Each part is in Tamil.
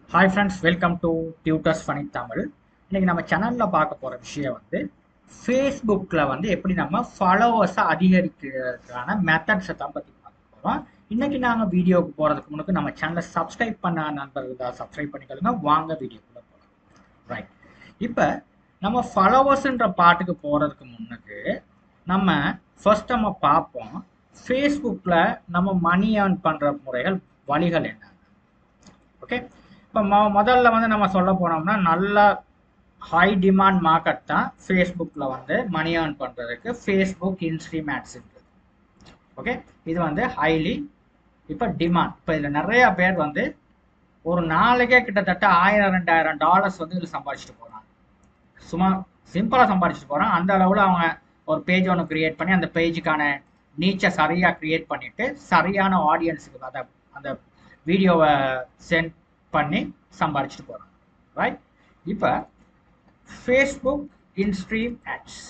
Hi friends welcome to tutors funny Tamil இன்னைக்கு நம்ம சேனலில் பார்க்க போகிற விஷயம் வந்து ஃபேஸ்புக்கில் வந்து எப்படி நம்ம ஃபாலோவர்ஸை அதிகரிக்கிறதுக்கான மெத்தட்ஸை தான் பற்றி பார்க்க போகிறோம் இன்னைக்கு நாங்கள் வீடியோவுக்கு போகிறதுக்கு முன்னுக்கு நம்ம சேனலை சப்ஸ்கிரைப் பண்ண நண்பர்கள் தான் சப்ஸ்கிரைப் பண்ணிக்கலுங்க வாங்க வீடியோக்குள்ளே போகலாம் ரைட் இப்போ நம்ம ஃபாலோவர்ஸ்ன்ற பாட்டுக்கு போகிறதுக்கு முன்னுக்கு நம்ம ஃபர்ஸ்ட் நம்ம பார்ப்போம் ஃபேஸ்புக்கில் நம்ம மணி ஏர்ன் பண்ணுற முறைகள் வழிகள் என்ன ஓகே இப்போ மொ முதல்ல வந்து நம்ம சொல்ல போனோம்னா நல்ல ஹை டிமாண்ட் மார்க்கெட் தான் ஃபேஸ்புக்கில் வந்து மணி ஏர்ன் பண்ணுறதுக்கு ஃபேஸ்புக் இன்ஸ்ட்ரீம் ஆட்ஸ் இருக்குது ஓகே இது வந்து ஹைலி இப்போ டிமாண்ட் இப்போ இதில் நிறைய பேர் வந்து ஒரு நாளைக்கே கிட்டத்தட்ட ஆயிரம் ரெண்டாயிரம் டாலர்ஸ் வந்து இதில் சம்பாதிச்சுட்டு போகிறாங்க சும்மா சிம்பிளாக சம்பாதிச்சுட்டு போகிறாங்க அந்த அளவில் அவங்க ஒரு பேஜ் ஒன்று க்ரியேட் பண்ணி அந்த பேஜுக்கான நீச்சை சரியாக க்ரியேட் பண்ணிவிட்டு சரியான ஆடியன்ஸுக்கு அதை அந்த வீடியோவை சென்ட் பண்ணி சம்பாரிச்சிட்டு போகிறாங்க ரைட் இப்போ Facebook instream ads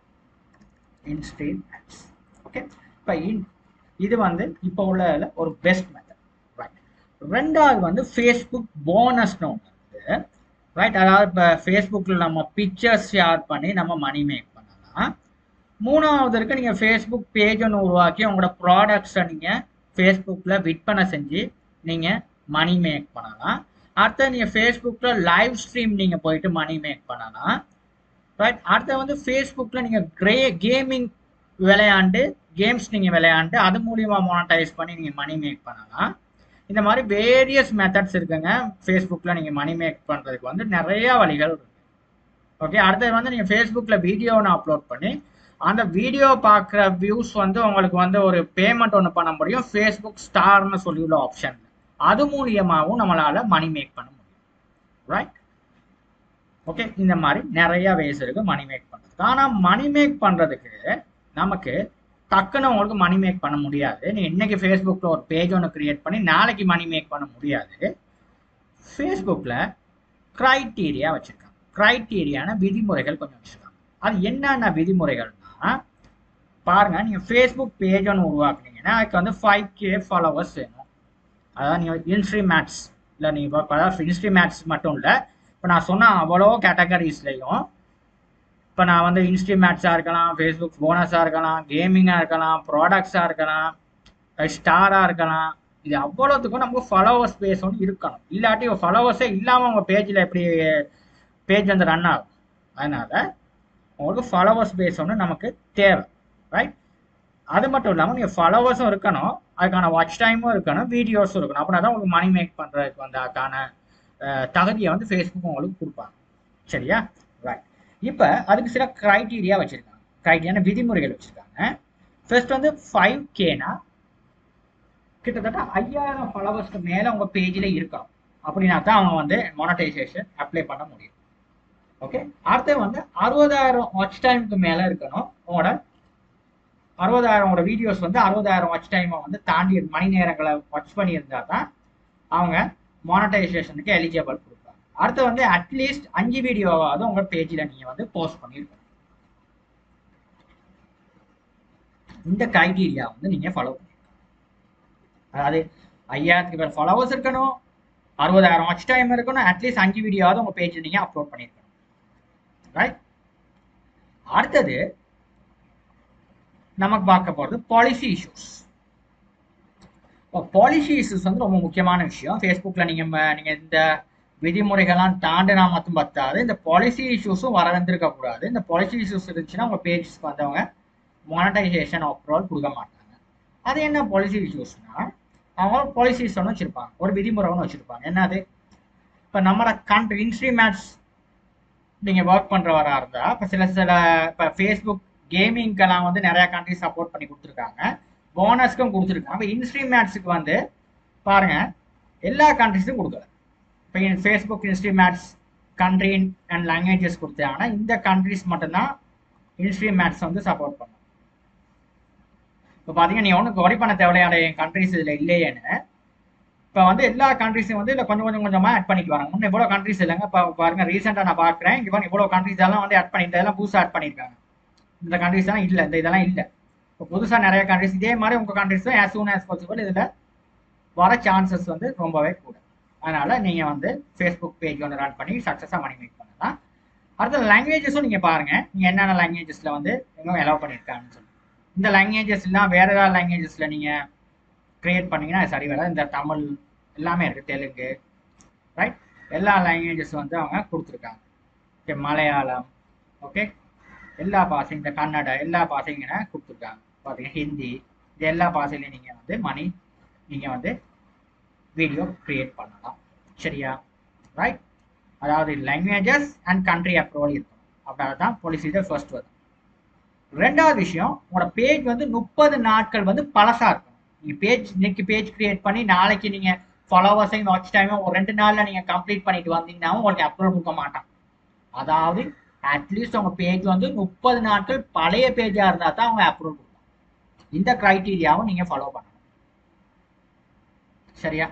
instream ads okay இப்போ இன் இது வந்து இப்போ உள்ள ஒரு பெஸ்ட் மெத்தட் ரைட் ரெண்டாவது வந்து ஃபேஸ்புக் போனஸ்னு ஒன்று இருக்குது ரைட் அதாவது இப்போ ஃபேஸ்புக்கில் நம்ம பிக்சர்ஸ் ஷேர் பண்ணி நம்ம மணி மேக் பண்ணலாம் மூணாவது இருக்கு நீங்கள் ஃபேஸ்புக் பேஜ் ஒன்று உருவாக்கி உங்களோட ப்ராடக்ட்ஸை நீங்கள் ஃபேஸ்புக்கில் விற்பனை செஞ்சு நீங்கள் மணி மேக் பண்ணலாம் அடுத்து நீங்கள் ஃபேஸ்புக்கில் லைவ் ஸ்ட்ரீம் நீங்கள் போயிட்டு மணி மேக் பண்ணலாம் ரைட் அடுத்து வந்து ஃபேஸ்புக்கில் நீங்கள் கிரே கேமிங் விளையாண்டு கேம்ஸ் நீங்கள் விளையாண்டு அது மூலியமா மானடைஸ் பண்ணி நீங்கள் மணி மேக் பண்ணலாம் இந்த மாதிரி வேரியஸ் மெத்தட்ஸ் இருக்குங்க ஃபேஸ்புக்கில் நீங்கள் மணி மேக் பண்ணுறதுக்கு வந்து நிறைய வழிகள் இருக்கு ஓகே அடுத்தது வந்து நீங்கள் ஃபேஸ்புக்கில் வீடியோ ஒன்று அப்லோட் பண்ணி அந்த வீடியோ பார்க்குற வியூஸ் வந்து உங்களுக்கு வந்து ஒரு பேமெண்ட் ஒன்று பண்ண முடியும் ஃபேஸ்புக் ஸ்டார்னு சொல்லி உள்ள ஆப்ஷன் அது மூலியமாகவும் நம்மளால மணி மேக் பண்ண முடியும் ரைட் ஓகே இந்த மாதிரி நிறைய வேஸ் இருக்கு மணி மேக் பண்ணுறது ஆனால் மணி மேக் பண்ணுறதுக்கு நமக்கு டக்குன்னு உங்களுக்கு மணி மேக் பண்ண முடியாது நீ இன்னைக்கு ஃபேஸ்புக்கில் ஒரு பேஜ் ஒன்று கிரியேட் பண்ணி நாளைக்கு மணி மேக் பண்ண முடியாது ஃபேஸ்புக்கில் க்ரைட்டீரியா வச்சுருக்காங்க க்ரைட்டீரியான விதிமுறைகள் கொஞ்சம் வச்சுருக்காங்க அது என்னென்ன விதிமுறைகள்னா பாருங்க நீங்கள் ஃபேஸ்புக் பேஜ் ஒன்று உருவாக்குனீங்கன்னா அதுக்கு வந்து ஃபைவ் கே ஃபாலோவர்ஸ் வேணும் அதாவது நீங்கள் இன்ஸ்ட்ரி மேட்ஸ் இல்லை நீங்கள் அதாவது இன்ஸ்ட்ரி மேட்ஸ் மட்டும் இல்லை இப்போ நான் சொன்ன அவ்வளோ கேட்டகரிஸ்லையும் இப்போ நான் வந்து இன்ஸ்ட்ரி மேட்ஸாக இருக்கலாம் ஃபேஸ்புக் போனஸாக இருக்கலாம் கேமிங்காக இருக்கலாம் ப்ராடக்ட்ஸாக இருக்கலாம் ஸ்டாராக இருக்கலாம் இது அவ்வளோத்துக்கும் நமக்கு ஃபாலோவர்ஸ் பேஸ் ஒன்று இருக்கணும் இல்லாட்டி ஃபாலோவர்ஸே இல்லாமல் உங்கள் பேஜில் எப்படி பேஜ் வந்து ரன் ஆகும் அதனால் உங்களுக்கு ஃபாலோவர்ஸ் பேஸ் ஒன்று நமக்கு தேவை ரைட் அது மட்டும் இல்லாமல் நீங்கள் ஃபாலோவர்ஸும் இருக்கணும் அதுக்கான வாட்ச் டைமும் இருக்கணும் வீடியோஸும் இருக்கணும் அப்படின்னா தான் உங்களுக்கு மணி மேக் பண்ணுறதுக்கு வந்து அதுக்கான தகுதியை வந்து ஃபேஸ்புக் உங்களுக்கு கொடுப்பாங்க சரியா ரைட் இப்போ அதுக்கு சில க்ரைட்டீரியா வச்சுருக்காங்க க்ரைட்டீரியான விதிமுறைகள் வச்சுருக்காங்க ஃபர்ஸ்ட் வந்து ஃபைவ் கேனா கிட்டத்தட்ட ஐயாயிரம் ஃபாலோவர்ஸ்க்கு மேலே உங்கள் பேஜில் இருக்கணும் அப்படின்னா தான் அவங்க வந்து மானடைசேஷன் அப்ளை பண்ண முடியும் ஓகே அடுத்து வந்து அறுபதாயிரம் வாட்ச் டைமுக்கு மேலே இருக்கணும் உங்களோட அறுபதாயிரம் வீடியோஸ் வந்து அறுபதாயிரம் வாட்ச் டைமை வந்து தாண்டி மணி நேரங்களை வாட்ச் பண்ணியிருந்தா தான் அவங்க மானடைசேஷனுக்கு எலிஜிபிள் கொடுப்பாங்க அடுத்து வந்து அட்லீஸ்ட் அஞ்சு வீடியோவாவது உங்கள் பேஜில் நீங்கள் வந்து போஸ்ட் பண்ணியிருக்கணும் இந்த கிரைட்டீரியா வந்து நீங்கள் ஃபாலோ பண்ணிருக்கணும் அதாவது ஐயாயிரத்துக்கு பேர் ஃபாலோவர்ஸ் இருக்கணும் அறுபதாயிரம் வாட்ச் டைம் இருக்கணும் அட்லீஸ்ட் அஞ்சு வீடியோவாவது உங்கள் பேஜில் நீங்கள் அப்லோட் பண்ணியிருக்கணும் ரைட் அடுத்தது நமக்கு பார்க்க போகிறது பாலிசி இஷ்யூஸ் பாலிசி இஷ்யூஸ் வந்து ரொம்ப முக்கியமான விஷயம் ஃபேஸ்புக்கில் நீங்கள் நீங்கள் இந்த விதிமுறைகள்லாம் தாண்டினா மட்டும் பத்தாது இந்த பாலிசி இஷ்யூஸும் வர வந்திருக்க கூடாது இந்த பாலிசி இஷ்யூஸ் இருந்துச்சுன்னா உங்கள் பேஜஸ்க்கு வந்தவங்க மானடைசேஷன் அப்ரூவல் கொடுக்க மாட்டாங்க அது என்ன பாலிசி இஷ்யூஸ்னா அவங்க பாலிசிஸ் ஒன்று வச்சுருப்பாங்க ஒரு விதிமுறை ஒன்று வச்சுருப்பாங்க என்னது இப்போ நம்மளோட கண்ட்ரி இன்ஸ்ட்ரி மேட்ச் நீங்கள் ஒர்க் பண்ணுறவராக இருந்தால் இப்போ சில சில இப்போ ஃபேஸ்புக் கேமிங்க்கெல்லாம் வந்து நிறையா கண்ட்ரி சப்போர்ட் பண்ணி கொடுத்துருக்காங்க போனஸ்க்கும் கொடுத்துருக்காங்க இப்போ இன்ஸ்ட்ரீம் மேட்ஸுக்கு வந்து பாருங்க எல்லா கண்ட்ரிஸும் கொடுக்கல இப்போ Facebook instream ads country and languages கொடுத்தாங்கன்னா இந்த கண்ட்ரிஸ் மட்டும்தான் இன்ஸ்ட்ரீம் மேட்ஸ் வந்து சப்போர்ட் பண்ணும் இப்போ பார்த்தீங்கன்னா நீ ஒன்றும் ஒரி பண்ண தேவையான என் கண்ட்ரிஸ் இதில் இல்லையேன்னு இப்போ வந்து எல்லா கண்ட்ரிஸும் வந்து இல்லை கொஞ்சம் கொஞ்சம் கொஞ்சமாக ஆட் பண்ணிட்டு வராங்க முன்னே இவ்வளோ கண்ட்ரிஸ் இல்லைங்க இப்போ பாருங்க ரீசெண்டாக நான் பார்க்குறேன் இங்கே பாருங்க இவ்வளோ கண்ட்ரிஸ் எல்லாம் வந்து ஆட் பண்ணி இதெல்லாம் புதுசாக ஆட் பண்ணியிருக்காங்க இந்த கண்ட்ரிஸ் எல்லாம் இல்லை இந்த இதெல்லாம் இல்லை இப்போ புதுசாக நிறைய கண்ட்ரிஸ் இதே மாதிரி உங்கள் கண்ட்ரிஸ் தான் ஆஸ் சூன் ஆஸ் பாசிபிள் இதில் வர சான்சஸ் வந்து ரொம்பவே கூட அதனால நீங்க வந்து ஃபேஸ்புக் பேஜ் ஒன்று ரன் பண்ணி சக்ஸஸாக மணி மேக் பண்ணலாம் அடுத்த லாங்குவேஜஸும் நீங்க பாருங்க நீங்க என்னென்ன லாங்குவேஜஸ்ல வந்து இன்னும் எலோவ் பண்ணியிருக்காங்கன்னு சொல்லி இந்த லாங்குவேஜஸ் எல்லாம் வேற ஏதாவது லாங்குவேஜஸ்ல நீங்க கிரியேட் பண்ணீங்கன்னா அது சரி வராது இந்த தமிழ் எல்லாமே இருக்கு தெலுங்கு ரைட் எல்லா லாங்குவேஜஸ் வந்து அவங்க கொடுத்துருக்காங்க ஓகே மலையாளம் ஓகே எல்லா பாசையும் இந்த கன்னட எல்லா பாசைங்கன்னு கொடுத்துருக்காங்க பார்த்தீங்கன்னா ஹிந்தி இது எல்லா பாசையிலையும் நீங்கள் வந்து மணி நீங்கள் வந்து வீடியோ கிரியேட் பண்ணலாம் சரியா ரைட் அதாவது லாங்குவேஜஸ் அண்ட் கண்ட்ரி அப்ரூவல் இருக்கும் அப்படின்னா தான் ப்ரொசீஜர் ஃபர்ஸ்ட் வரும் ரெண்டாவது விஷயம் உங்களோட பேஜ் வந்து முப்பது நாட்கள் வந்து பழசா இருக்கும் நீங்க பேஜ் இன்னைக்கு பேஜ் கிரியேட் பண்ணி நாளைக்கு நீங்க ஃபாலோவர்ஸையும் வாட்ச் டைமும் ஒரு ரெண்டு நாள்ல நீங்க கம்ப்ளீட் பண்ணிட்டு வந்தீங்கன்னா உங்களுக்கு அப்ரூவல் கொடுக்க மாட்டான் அதாவது அட்லீஸ்ட் உங்க பேஜ் வந்து முப்பது நாட்கள் பழைய பேஜா இருந்தா தான் அவங்க அப்ரூவல் கொடுப்பாங்க இந்த கிரைட்டீரியாவும் நீங்க ஃபாலோ பண்ணணும் சரியா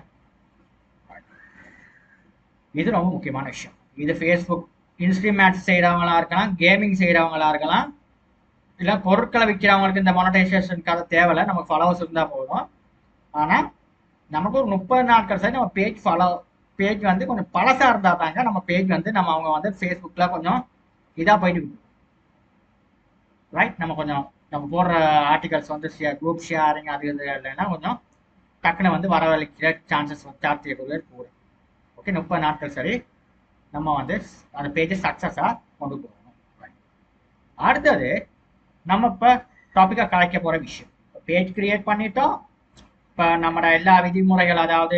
இது ரொம்ப முக்கியமான விஷயம் இது ஃபேஸ்புக் இன்ஸ்ட்ரீமேட்ஸ் செய்கிறவங்களா இருக்கலாம் கேமிங் செய்கிறவங்களா இருக்கலாம் இல்லை பொருட்களை விற்கிறவங்களுக்கு இந்த மானிட்டைசேஷன் கதை தேவையில்ல நமக்கு ஃபாலோவர்ஸ் இருந்தால் போதும் ஆனால் நமக்கு ஒரு முப்பது நாட்கள் சரி நம்ம பேஜ் ஃபாலோ பேஜ் வந்து கொஞ்சம் பழசாக இருந்தால் தாங்க நம்ம பேஜ் வந்து நம்ம அவங்க வந்து ஃபேஸ்புக்கில் கொஞ்சம் இதாக போயிட்டு ரைட் நம்ம கொஞ்சம் நம்ம போடுற ஆர்டிகல்ஸ் வந்து ஷேர் குரூப் ஷேரிங் அது இது இல்லைன்னா கொஞ்சம் டக்குன்னு வந்து வரவழைக்கிற சான்சஸ் சாத்தியக்குள்ள கூடும் ஓகே முப்பது நாட்கள் சரி நம்ம வந்து அந்த பேஜை சக்ஸஸாக கொண்டு போகணும் Right. அடுத்தது நம்ம இப்போ டாப்பிக்காக கலைக்க போகிற விஷயம் பேஜ் கிரியேட் பண்ணிட்டோம் இப்போ நம்மளோட எல்லா விதிமுறைகள் அதாவது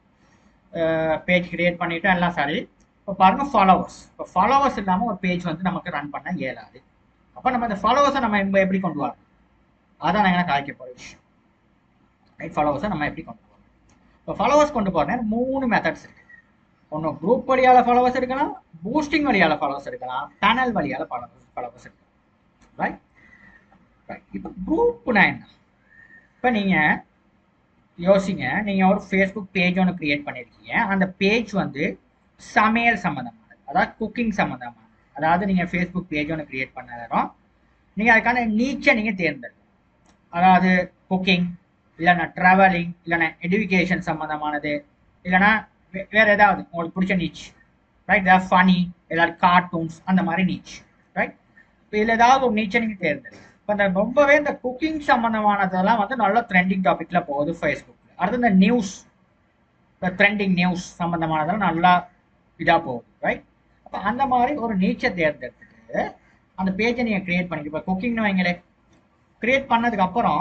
பேஜ் கிரியேட் பண்ணிட்டோம் எல்லாம் சரி இப்போ பாருங்க ஃபாலோவர்ஸ் இப்போ ஃபாலோவர்ஸ் இல்லாமல் ஒரு பேஜ் வந்து நமக்கு ரன் பண்ண இயலாது அப்போ நம்ம இந்த ஃபாலோவர்ஸை நம்ம இப்போ எப்படி கொண்டு வரோம் அதான் நான் என்ன கலைக்க போகிற விஷயம் ரைட் ஃபாலோவர்ஸை நம்ம எப்படி கொண்டு போகிறோம் இப்போ ஃபாலோவர்ஸ் கொண்டு போகிறேன் மூணு மெத்தட்ஸ் இருக்கு ஒன்று குரூப் வழியால் ஃபாலோவர்ஸ் எடுக்கலாம் பூஸ்டிங் வழியால் ஃபாலோவர்ஸ் எடுக்கலாம் பேனல் வழியால் ஃபாலோவர்ஸ் ஃபாலோவர்ஸ் எடுக்கலாம் ரைட் ரைட் இப்போ குரூப்னா என்ன இப்போ நீங்கள் யோசிங்க நீங்கள் ஒரு ஃபேஸ்புக் பேஜ் ஒன்று க்ரியேட் பண்ணியிருக்கீங்க அந்த பேஜ் வந்து சமையல் சம்மந்தமானது அதாவது குக்கிங் சம்மந்தமானது அதாவது நீங்கள் ஃபேஸ்புக் பேஜ் ஒன்று க்ரியேட் பண்ண நேரம் நீங்கள் அதுக்கான நீச்சை நீங்கள் தேர்ந்தெடுக்கணும் அதாவது குக்கிங் இல்லைன்னா ட்ராவலிங் இல்லைன்னா எடுகேஷன் சம்மந்தமானது இல்லைன்னா வே- வேற ஏதாவது உங்களுக்கு பிடிச்ச நீச் ரைட் ஏதாவது ஃபனி ஏதாவது கார்ட்டூன்ஸ் அந்த மாதிரி நீச் ரைட் இப்போ இதில் ஏதாவது ஒரு நீச்சை நீங்கள் தேர்ந்தெடுங்க இப்போ இந்த ரொம்பவே இந்த குக்கிங் சம்மந்தமானதெல்லாம் வந்து நல்ல ட்ரெண்டிங் டாபிக்ல போகுது ஃபேஸ்புக்கில் அடுத்து இந்த நியூஸ் இந்த ட்ரெண்டிங் நியூஸ் சம்மந்தமானதெல்லாம் நல்லா இதாக போகுது ரைட் அப்போ அந்த மாதிரி ஒரு நீச்சை தேர்ந்தெடுத்துட்டு அந்த பேஜை நீங்கள் கிரியேட் பண்ணிக்க இப்போ குக்கிங்னு வைங்களே கிரியேட் பண்ணதுக்கு அப்புறம்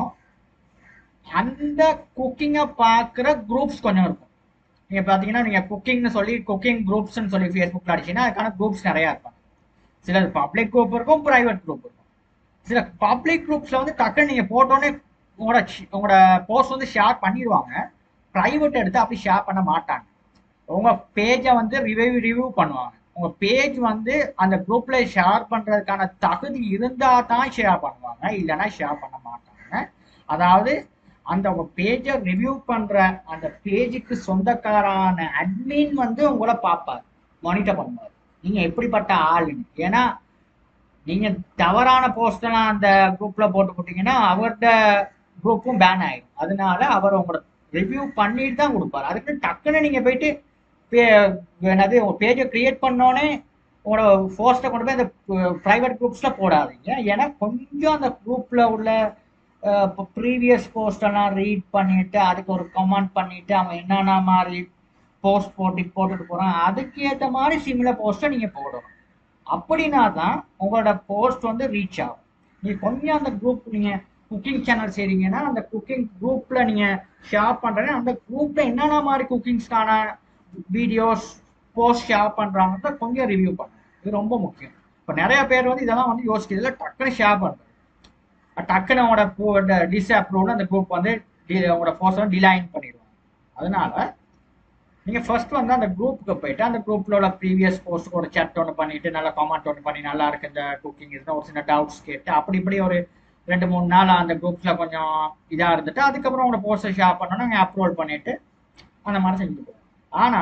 அந்த குக்கிங்கை பார்க்குற குரூப்ஸ் கொஞ்சம் இருக்கும் நீங்க பாத்தீங்கன்னா நீங்க குக்கிங்னு சொல்லி குக்கிங் குரூப்ஸ்னு சொல்லி ஃபேஸ்புக்ல அடிச்சீங்கன்னா அதுக்கான குரூப்ஸ் நிறைய இருப்பாங்க சில பப்ளிக் குரூப் இருக்கும் பிரைவேட் குரூப் இருக்கும் சில பப்ளிக் குரூப்ஸ்ல வந்து டக்குன்னு நீங்க போட்டோன்னே உங்களோட ஷ்- உங்களோட போஸ்ட் வந்து ஷேர் பண்ணிடுவாங்க பிரைவேட் எடுத்து அப்படி ஷேர் பண்ண மாட்டாங்க உங்க பேஜை வந்து ரிவ்யூ ரிவ்யூ பண்ணுவாங்க உங்க பேஜ் வந்து அந்த குரூப்ல ஷேர் பண்றதுக்கான தகுதி இருந்தா தான் ஷேர் பண்ணுவாங்க இல்லைன்னா ஷேர் பண்ண மாட்டாங்க அதாவது அந்த உங்க பேஜை ரிவ்யூ பண்ற அந்த பேஜுக்கு சொந்தக்காரான அட்மின் வந்து உங்களை பார்ப்பார் மானிட்டர் பண்ணுவார் நீங்க எப்படிப்பட்ட ஆளுன்னு ஏன்னா நீங்க தவறான போஸ்டெல்லாம் அந்த குரூப்ல போட்டு போட்டீங்கன்னா அவர்கிட்ட குரூப்பும் பேன் ஆயிடும் அதனால அவர் உங்களோட ரிவ்யூ பண்ணிட்டு தான் கொடுப்பாரு அதுக்கு டக்குன்னு நீங்க போயிட்டு பே- என்னது உங்க பேஜை கிரியேட் பண்ணோன்னே உங்களோட போஸ்ட்டை கொண்டு போய் அந்த ப்ரைவேட் குரூப்ஸ்ல போடாதீங்க ஏன்னா கொஞ்சம் அந்த குரூப்ல உள்ள இப்போ ப்ரீவியஸ் போஸ்டெல்லாம் ரீட் பண்ணிட்டு அதுக்கு ஒரு கமெண்ட் பண்ணிட்டு அவன் என்னென்ன மாதிரி போஸ்ட் போட்டு போட்டுட்டு போறான் அதுக்கு ஏற்ற மாதிரி சிமிலர் போஸ்ட்டை நீங்க போடணும் அப்படின்னா தான் உங்களோட போஸ்ட் வந்து ரீச் ஆகும் நீங்க கொஞ்சம் அந்த குரூப் நீங்க குக்கிங் சேனல் செய்றீங்கன்னா அந்த குக்கிங் குரூப்ல நீங்க ஷேர் பண்றீங்க அந்த குரூப்ல என்னென்ன மாதிரி குக்கிங்ஸ்க்கான வீடியோஸ் போஸ்ட் ஷேர் பண்றாங்க கொஞ்சம் ரிவ்யூ பண்ணுங்க இது ரொம்ப முக்கியம் இப்போ நிறைய பேர் வந்து இதெல்லாம் வந்து யோசிக்கிறதுல டக்குன்னு ஷேர் பண்றாங்க டக்குன்னு அவங்களோட டிஸ்அப்ரூவ்னு அந்த குரூப் வந்து டி- அவங்களோட போஸ்ட் வந்து டிலைன் பண்ணிடுவாங்க அதனால நீங்க ஃபர்ஸ்ட் வந்து அந்த குரூப்புக்கு போயிட்டு அந்த குரூப்ல உள்ள ப்ரீவியஸ் போஸ்ட் கூட chat ஒன்று பண்ணிட்டு நல்லா கமெண்ட் ஒன்று பண்ணி நல்லா இருக்கு இந்த குக்கிங் இதுனா ஒரு சின்ன டவுட்ஸ் கேட்டு அப்படி இப்படி ஒரு ரெண்டு மூணு நாள் அந்த குரூப்ஸ்ல கொஞ்சம் இதா இருந்துட்டு அதுக்கப்புறம் உங்களோட போஸ்ட்டை ஷேர் பண்ணணும் நீங்கள் அப்லோட் பண்ணிட்டு அந்த மாதிரி செஞ்சுட்டு போகணும் ஆனா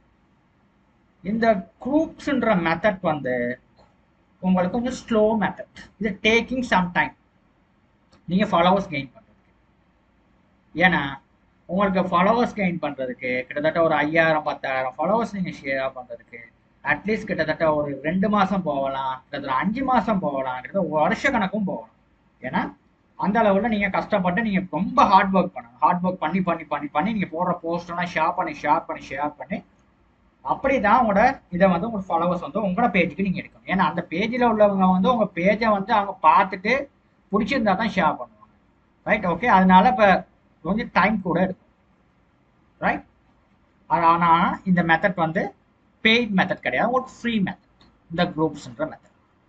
இந்த குரூப்ஸ்ன்ற மெத்தட் வந்து உங்களுக்கு கொஞ்சம் ஸ்லோ மெத்தட் இது டேக்கிங் சம் டைம் நீங்க ஃபாலோவர்ஸ் கெயின் பண்றதுக்கு ஏன்னா உங்களுக்கு ஃபாலோவர்ஸ் கெயின் பண்ணுறதுக்கு கிட்டத்தட்ட ஒரு ஐயாயிரம் பத்தாயிரம் ஃபாலோவர்ஸ் நீங்கள் ஷேர் பண்ணுறதுக்கு அட்லீஸ்ட் கிட்டத்தட்ட ஒரு ரெண்டு மாதம் போகலாம் கிட்டத்தட்ட அஞ்சு மாதம் போகலாம் கிட்டத்தட்ட ஒரு வருஷ கணக்கும் போகலாம் ஏன்னா அந்த அளவில் நீங்கள் கஷ்டப்பட்டு நீங்கள் ரொம்ப ஹார்ட் ஒர்க் பண்ணணும் ஹார்ட் ஒர்க் பண்ணி பண்ணி பண்ணி பண்ணி நீங்கள் போடுற போஸ்டெல்லாம் ஷேர் பண்ணி ஷேர் பண்ணி ஷேர் பண்ணி அப்படி தான் உங்களோட இதை வந்து உங்களோட ஃபாலோவர்ஸ் வந்து உங்களோட பேஜுக்கு நீங்கள் எடுக்கணும் ஏன்னா அந்த பேஜில் உள்ளவங்க வந்து உங்கள் பேஜை வந்து அவங்க பார்த்துட்டு பிடிச்சிருந்தா தான் ஷேர் பண்ணுவாங்க ரைட் ஓகே அதனால இப்போ கொஞ்சம் டைம் கூட எடுக்கும் ரைட் அது ஆனால் இந்த மெத்தட் வந்து பெய்ட் மெத்தட் கிடையாது உங்களுக்கு ஃப்ரீ மெத்தட் இந்த குரூப்ஸ்ன்ற மெத்தட்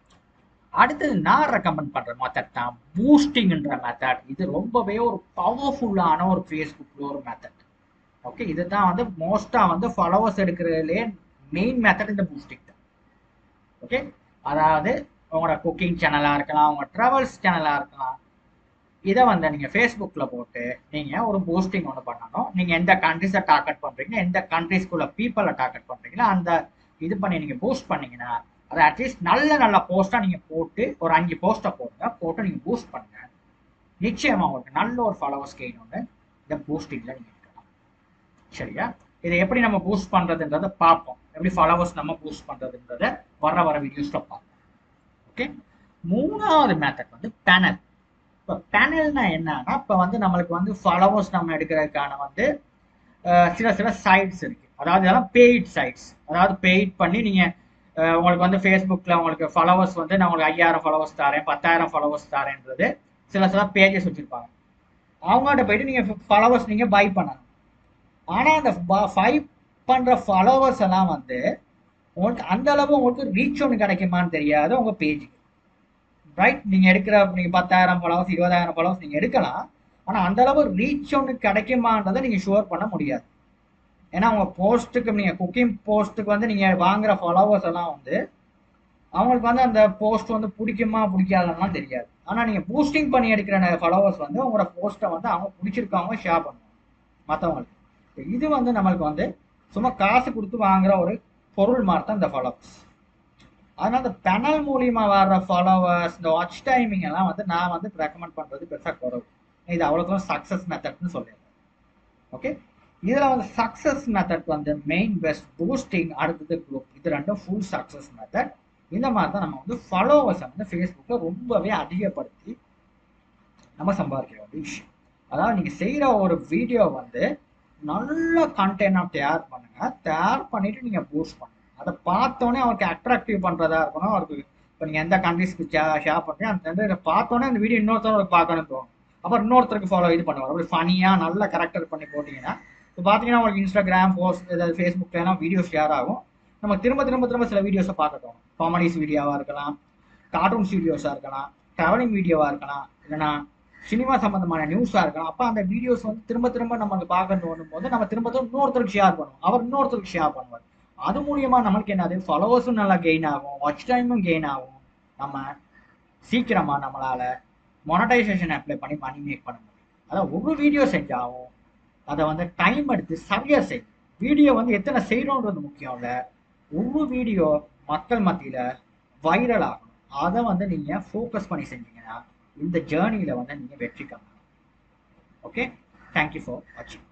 அடுத்தது நான் ரெக்கமெண்ட் பண்ற மெத்தட் தான் பூஸ்டிங்ன்ற மெத்தட் இது ரொம்பவே ஒரு பவர்ஃபுல்லான ஒரு ஃபேஸ்புக்ல ஒரு மெத்தட் ஓகே இதுதான் வந்து மோஸ்டா வந்து ஃபாலோவர்ஸ் எடுக்கிறதுலே மெயின் மெத்தட் இந்த பூஸ்டிங் தான் ஓகே அதாவது உங்களோட குக்கிங் சேனலா இருக்கலாம் உங்க ட்ராவல்ஸ் சேனலா இருக்கலாம் இதை வந்து நீங்க ஃபேஸ்புக்ல போட்டு நீங்க ஒரு போஸ்டிங் ஒன்று பண்ணணும் நீங்க எந்த கண்ட்ரிஸை டார்கெட் பண்றீங்க எந்த கண்ட்ரிஸ்குள்ள பீப்புளை டார்கெட் பண்றீங்களோ அந்த இது பண்ணி நீங்க பூஸ்ட் பண்ணீங்கன்னா அதை அட்லீஸ்ட் நல்ல நல்ல போஸ்டா நீங்க போட்டு ஒரு அஞ்சு போஸ்ட்டை போடுங்க போட்டு நீங்க பூஸ்ட் பண்ணுங்க நிச்சயமா உங்களுக்கு நல்ல ஒரு ஃபாலோவர்ஸ் கெயின் ஒன்று இந்த பூஸ்டிங்ல நீங்க எடுக்கலாம் சரியா இதை எப்படி நம்ம பூஸ்ட் பண்றதுன்றதை பார்ப்போம் எப்படி ஃபாலோவர்ஸ் நம்ம பூஸ்ட் பண்றதுன்றத வர வர வீடியோஸ்ல பார்ப்போம் ஓகே மூணாவது மெத்தட் வந்து பேனல் இப்போ பேனல்னா என்னன்னா இப்போ வந்து நம்மளுக்கு வந்து ஃபாலோவர்ஸ் நம்ம எடுக்கிறதுக்கான வந்து அஹ், சில சில சைட்ஸ் இருக்கு அதாவது இதெல்லாம் பெய்ட் சைட்ஸ் அதாவது பெய்ட் பண்ணி நீங்க அஹ், உங்களுக்கு வந்து ஃபேஸ்புக்கில் உங்களுக்கு ஃபாலோவர்ஸ் வந்து நான் உங்களுக்கு ஐயாயிரம் ஃபாலோவர்ஸ் தரேன் பத்தாயிரம் ஃபாலோவர்ஸ் தரேன்றது சில சில பேஜஸ் வச்சிருப்பாங்க அவங்கள்ட்ட போயிட்டு நீங்க ஃபாலோவர்ஸ் நீங்க பை பண்ணணும் ஆனா அந்த ஃபை பண்ற ஃபாலோவர்ஸ் எல்லாம் வந்து உங்களுக்கு அந்த அளவு உங்களுக்கு ரீச் ஒன்று கிடைக்குமான்னு தெரியாது உங்க பேஜுக்கு ரைட் நீங்க எடுக்கிற நீங்க பத்தாயிரம் ஃபாலோவர்ஸ் இருபதாயிரம் ஃபாலோவர்ஸ் நீங்க எடுக்கலாம் ஆனா அந்த அளவு ரீச் ஒன்று கிடைக்குமான்றதை நீங்க ஷுவர் பண்ண முடியாது ஏன்னா உங்க போஸ்ட்டுக்கு நீங்க குக்கிங் போஸ்ட்டுக்கு வந்து நீங்க வாங்குற ஃபாலோவர்ஸ் எல்லாம் வந்து அவங்களுக்கு வந்து அந்த போஸ்ட் வந்து பிடிக்குமா பிடிக்காதெல்லாம் தெரியாது ஆனா நீங்க பூஸ்டிங் பண்ணி எடுக்கிற ஃபாலோவர்ஸ் வந்து உங்களோட போஸ்ட்டை வந்து அவங்க பிடிச்சிருக்காங்க ஷேர் பண்ணுவாங்க மற்றவங்களுக்கு இது வந்து நம்மளுக்கு வந்து சும்மா காசு கொடுத்து வாங்குற ஒரு பொருள் மாதிரி தான் இந்த ஃபாலோவர்ஸ் அதனால இந்த பெனல் மூலியமா வர்ற ஃபாலோவர்ஸ் இந்த வாட்ச் டைமிங் எல்லாம் வந்து நான் வந்து ரெக்கமெண்ட் பண்றது பெருசா குறவு இது அவ்வளோ சக்சஸ் மெத்தட்னு சொல்லிடுறேன் ஓகே இதுல வந்து சக்சஸ் மெத்தட் வந்து மெயின் பெஸ்ட் பூஸ்டிங் அடுத்தது குரூப் இது ரெண்டும் ஃபுல் சக்சஸ் மெத்தட் இந்த மாதிரி தான் நம்ம வந்து ஃபாலோவர்ஸை வந்து ஃபேஸ்புக்கில் ரொம்பவே அதிகப்படுத்தி நம்ம சம்பாதிக்க வேண்டிய விஷயம் அதாவது நீங்க செய்யற ஒரு வீடியோ வந்து நல்ல கண்டென்ட்டாக தயார் பண்ணுங்க தயார் பண்ணிட்டு நீங்க பூஸ்ட் பண்ணுங்க அதை பார்த்தோன்னே அவருக்கு அட்ராக்டிவ் பண்றதா இருக்கணும் அவருக்கு இப்போ நீங்க எந்த கண்ட்ரிஸ்க்கு ஷேர் பண்றீங்க அந்த இதை பார்த்தோன்னே அந்த வீடியோ இன்னொருத்தருக்கு பார்க்கணும்னு தோணும் அப்புறம் இன்னொருத்தருக்கு ஃபாலோ இது பண்ணுவாங்க அப்படி ஃபனியா நல்ல கரெக்டர் பண்ணி போட்டீங்கன்னா இப்போ பார்த்தீங்கன்னா உங்களுக்கு இன்ஸ்டாகிராம் போஸ்ட் ஏதாவது ஃபேஸ்புக்ல எல்லாம் வீடியோ ஷேர் ஆகும் நம்ம திரும்ப திரும்ப திரும்ப சில வீடியோஸை பார்க்க தோணும் காமெடிஸ் வீடியோவா இருக்கலாம் கார்ட்டூன்ஸ் வீடியோஸா இருக்கலாம் ட்ராவலிங் வீடியோவா இருக்கலாம் இல்லைன்னா சினிமா சம்பந்தமான நியூஸா இருக்கலாம் அப்ப அந்த வீடியோஸ் வந்து திரும்ப திரும்ப நமக்கு பார்க்க தோணும் போது நம்ம திரும்ப திரும்ப இன்னொருத்தருக்கு ஷேர் பண்ணுவோம் அவர் இன்னொருத்தருக்கு ஷேர் பண்ணுவார் அது மூலியமா நம்மளுக்கு என்னது ஃபாலோவர்ஸும் நல்லா கெயின் ஆகும் வாட்ச் டைமும் கெயின் ஆகும் நம்ம சீக்கிரமா நம்மளால மொனடைசேஷன் அப்ளை பண்ணி மணி மேக் பண்ண முடியும் அதாவது ஒரு வீடியோ செஞ்சாலும் அதை வந்து டைம் எடுத்து சரியா செய்யும் வீடியோ வந்து எத்தனை செய்யறோன்றது முக்கியம் இல்ல ஒரு வீடியோ மக்கள் மத்தியில வைரல் ஆகணும் அதை வந்து நீங்க ஃபோக்கஸ் பண்ணி செஞ்சீங்கன்னா இந்த ஜேர்னியில வந்து நீங்க வெற்றி காணலாம் ஓகே தேங்க்யூ ஃபார் வாட்சிங்